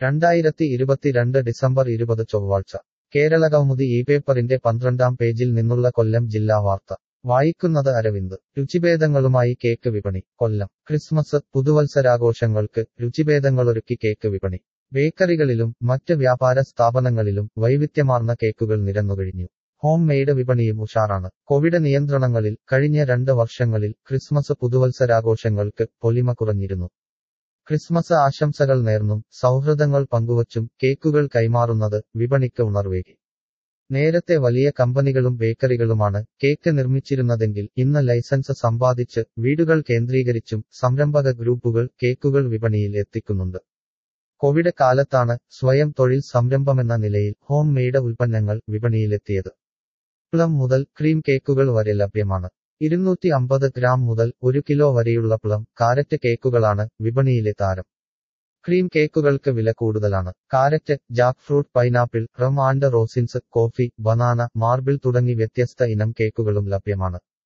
രണ്ടായിരത്തി ഇരുപത്തിരണ്ട് ഡിസംബർ ഇരുപത് ചൊവ്വാഴ്ച കേരള കൗമുദി ഈ പേപ്പറിന്റെ പന്ത്രണ്ടാം പേജിൽ നിന്നുള്ള കൊല്ലം ജില്ലാ വാർത്ത വായിക്കുന്നത് അരവിന്ദ് രുചിഭേദങ്ങളുമായി കേക്ക് വിപണി കൊല്ലം ക്രിസ്മസ് പുതുവത്സരാഘോഷങ്ങൾക്ക് രുചിഭേദങ്ങളൊരുക്കി കേക്ക് വിപണി ബേക്കറികളിലും മറ്റ് വ്യാപാര സ്ഥാപനങ്ങളിലും വൈവിധ്യമാർന്ന കേക്കുകൾ നിരന്നുകഴിഞ്ഞു ഹോം മെയ്ഡ് വിപണിയും ഉഷാറാണ് കോവിഡ് നിയന്ത്രണങ്ങളിൽ കഴിഞ്ഞ രണ്ട് വർഷങ്ങളിൽ ക്രിസ്മസ് പുതുവത്സരാഘോഷങ്ങൾക്ക് പൊലിമ കുറഞ്ഞിരുന്നു ക്രിസ്മസ് ആശംസകൾ നേർന്നും സൗഹൃദങ്ങൾ പങ്കുവച്ചും കേക്കുകൾ കൈമാറുന്നത് വിപണിക്ക് ഉണർവേകി നേരത്തെ വലിയ കമ്പനികളും ബേക്കറികളുമാണ് കേക്ക് നിർമ്മിച്ചിരുന്നതെങ്കിൽ ഇന്ന് ലൈസൻസ് സമ്പാദിച്ച് വീടുകൾ കേന്ദ്രീകരിച്ചും സംരംഭക ഗ്രൂപ്പുകൾ കേക്കുകൾ വിപണിയിൽ എത്തിക്കുന്നുണ്ട് കോവിഡ് കാലത്താണ് സ്വയം തൊഴിൽ സംരംഭമെന്ന നിലയിൽ ഹോം മെയ്ഡ് ഉൽപ്പന്നങ്ങൾ വിപണിയിലെത്തിയത് പ്ലം മുതൽ ക്രീം കേക്കുകൾ വരെ ലഭ്യമാണ് ഇരുന്നൂറ്റി അമ്പത് ഗ്രാം മുതൽ ഒരു കിലോ വരെയുള്ള പ്ലം കാരറ്റ് കേക്കുകളാണ് വിപണിയിലെ താരം ക്രീം കേക്കുകൾക്ക് വില കൂടുതലാണ് carrot jack fruit pineapple rum and raisins coffee banana marble തുടങ്ങി വ്യത്യസ്ത ഇനം കേക്കുകളും ലഭ്യമാണ്